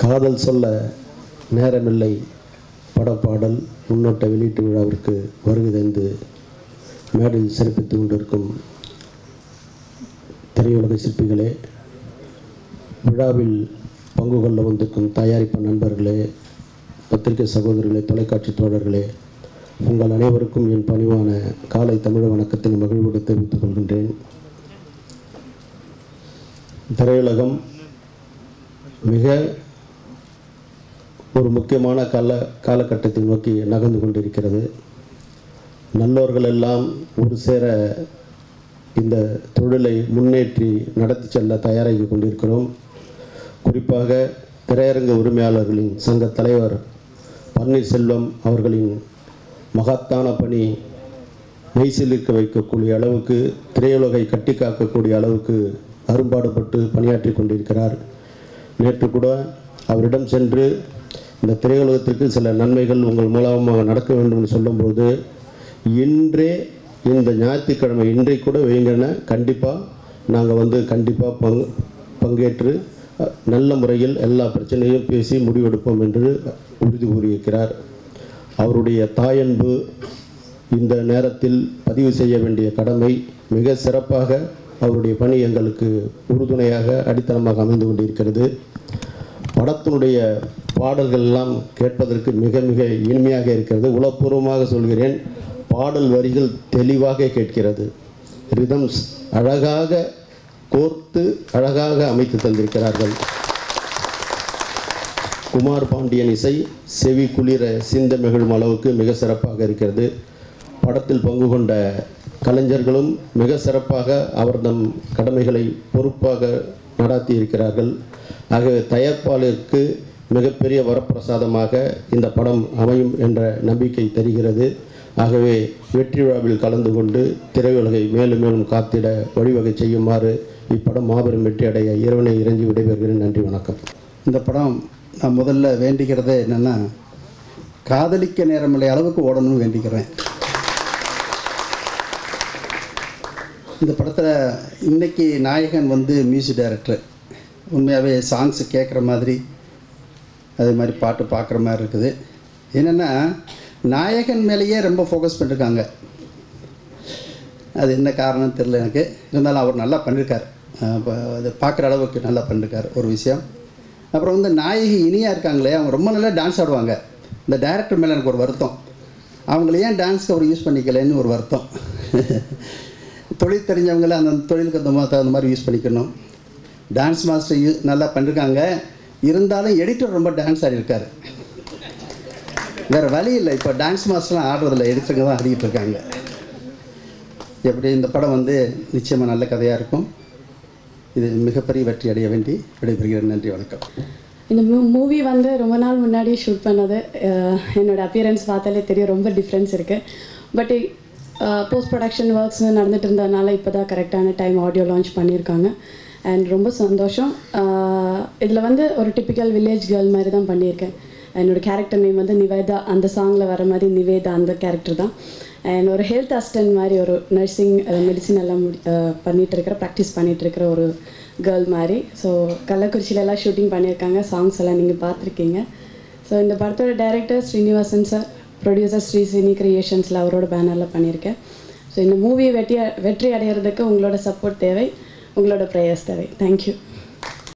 காதல் சொல்ல நேரமில்லை படப்பாடல் முன்னோட்ட வெளியீட்டு விழாவிற்கு வருகை தந்து மேடையில் சிறப்பித்துக் கொண்டிருக்கும் திரையுலக சிற்பிகளே விழாவில் பங்கு கொள்ள வந்திருக்கும் தயாரிப்பு நண்பர்களே பத்திரிகை சகோதரர்களே தொலைக்காட்சி தோழர்களே உங்கள் அனைவருக்கும் என் பணிவான காலை தமிழ் வணக்கத்தின் மகிழ்வோடு தெரிவித்துக் கொள்கின்றேன் திரையுலகம் மிக ஒரு முக்கியமான கால காலகட்டத்தை நோக்கி நகர்ந்து கொண்டிருக்கிறது நல்லோர்கள் எல்லாம் ஒரு சேர இந்த தொழிலை முன்னேற்றி நடத்தி செல்ல தயாராகி கொண்டிருக்கிறோம் குறிப்பாக திரையரங்க உரிமையாளர்களின் சங்க தலைவர் பன்னீர்செல்வம் அவர்களின் மகத்தான பணி மெய்சிலிருக்க வைக்கக்கூடிய அளவுக்கு திரையுலகை கட்டி காக்கக்கூடிய அளவுக்கு அரும்பாடுபட்டு பணியாற்றி கொண்டிருக்கிறார் நேற்று கூட அவரிடம் சென்று இந்த திரையுலகத்திற்கு சில நன்மைகள் உங்கள் மூலமாக நடக்க வேண்டும் என்று சொல்லும்போது இன்றே இந்த ஞாயிற்றுக்கிழமை இன்றை கூட வைங்கன்னு கண்டிப்பாக நாங்கள் வந்து கண்டிப்பாக பங்கு பங்கேற்று அ, நல்ல முறையில் எல்லா பிரச்சனையும் பேசி முடிவெடுப்போம் என்று உறுதி கூறியிருக்கிறார் அவருடைய தாயன்பு இந்த நேரத்தில் பதிவு செய்ய வேண்டிய கடமை மிக சிறப்பாக அவருடைய பணி எங்களுக்கு உறுதுணையாக அடித்தளமாக அமைந்து கொண்டிருக்கிறது படத்தினுடைய பாடல்கள் எல்லாம் கேட்பதற்கு மிக மிக இனிமையாக இருக்கிறது உளப்பூர்வமாக சொல்கிறேன் பாடல் வரிகள் தெளிவாக கேட்கிறது ரிதம்ஸ் அழகாக கோர்த்து அழகாக அமைத்து தந்திருக்கிறார்கள் குமார் பாண்டியன் இசை செவி குளிர சிந்த மகிழும் அளவுக்கு மிக சிறப்பாக இருக்கிறது படத்தில் பங்கு கொண்ட கலைஞர்களும் மிக சிறப்பாக அவர் தம் கடமைகளை பொறுப்பாக நடாத்தி இருக்கிறார்கள் ஆகவே தயாரிப்பாளருக்கு மிகப்பெரிய வரப்பிரசாதமாக இந்த படம் அமையும் என்ற நம்பிக்கை தெரிகிறது ஆகவே வெற்றி விழாவில் கலந்து கொண்டு திரையுலகை மேலும் மேலும் காத்திட வழிவகை செய்யுமாறு இப்படம் மாபெரும் வெற்றி அடைய இறைவனை இறைஞ்சி விடைபெறுகிறேன் நன்றி வணக்கம் இந்த படம் நான் முதல்ல வேண்டிக்கிறதே என்னென்னா காதலிக்க நேரமில்லை அளவுக்கு ஓடணும்னு வேண்டிக்கிறேன் இந்த படத்தில் இன்னைக்கு நாயகன் வந்து மியூசிக் டைரக்டர் உண்மையாகவே சாங்ஸ் கேட்குற மாதிரி அதே மாதிரி பாட்டு பார்க்குற மாதிரி இருக்குது என்னென்னா நாயகன் மேலேயே ரொம்ப ஃபோக்கஸ் பண்ணிருக்காங்க அது என்ன காரணம் தெரில எனக்கு இருந்தாலும் அவர் நல்லா பண்ணியிருக்கார் அப்போ அது பார்க்குற அளவுக்கு நல்லா பண்ணியிருக்கார் ஒரு விஷயம் அப்புறம் வந்து நாயகி இனியா இருக்காங்களே அவங்க ரொம்ப நல்லா டான்ஸ் ஆடுவாங்க இந்த டைரக்டர் மேலே எனக்கு ஒரு வருத்தம் அவங்கள ஏன் டான்ஸ்க்கு அவர் யூஸ் பண்ணிக்கலைன்னு ஒரு வருத்தம் தொழில் தெரிஞ்சவங்கள அந்த தொழிலுக்கு அந்த மாதிரி தகுந்த மாதிரி யூஸ் பண்ணிக்கணும் டான்ஸ் மாஸ்டர் யூ நல்லா பண்ணியிருக்காங்க இருந்தாலும் எடிட்டர் ரொம்ப டான்ஸ் ஆடியிருக்காரு வேறு வழி இல்லை இப்போ டான்ஸ் மாஸ்டர்லாம் ஆடுறதில்ல எடிட்டருங்க தான் ஆடிக்கிட்டு இருக்காங்க எப்படி இந்த படம் வந்து நிச்சயமாக நல்ல கதையாக இருக்கும் இது மிகப்பெரிய வெற்றி அடைய வேண்டி விடைபெறுகிறேன் நன்றி வணக்கம் இந்த மூ மூவி வந்து ரொம்ப நாள் முன்னாடி ஷூட் பண்ணது அஹ் என்னோட அப்பியரன்ஸ் பார்த்தாலே தெரியும் ரொம்ப டிஃப்ரென்ஸ் இருக்குது பட் போஸ்ட் ப்ரொடக்ஷன் ஒர்க்ஸ் நடந்துட்டு இருந்ததுனால இப்போ தான் கரெக்டான டைம் ஆடியோ லான்ச் பண்ணியிருக்காங்க அண்ட் ரொம்ப சந்தோஷம் இதில் வந்து ஒரு டிப்பிக்கல் வில்லேஜ் கேர்ள் மாதிரி தான் பண்ணியிருக்கேன் என்னோட கேரக்டர் நேம் வந்து நிவேதா அந்த சாங்கில் வர மாதிரி நிவேதா அந்த கேரக்டர் தான் அண்ட் ஒரு ஹெல்த் அசிஸ்டன்ட் மாதிரி ஒரு நர்சிங் மெடிசின் எல்லாம் முடி அஹ் பண்ணிட்டு இருக்கிற ப்ராக்டிஸ் பண்ணிட்டு இருக்கிற ஒரு கேர்ள் மாதிரி ஸோ கள்ளக்குறிச்சியில எல்லாம் ஷூட்டிங் பண்ணியிருக்காங்க சாங்ஸ் எல்லாம் நீங்கள் பார்த்துருக்கீங்க ஸோ இந்த படத்தோட director Srinivasan sir producer Sri cine கிரியேஷன்ஸில் அவரோட பேனரில் பண்ணியிருக்கேன் ஸோ இந்த மூவியை வெற்றி வெற்றி அடையிறதுக்கு உங்களோட சப்போர்ட் தேவை உங்களோட ப்ரேயர்ஸ் தேவை தேங்க்யூ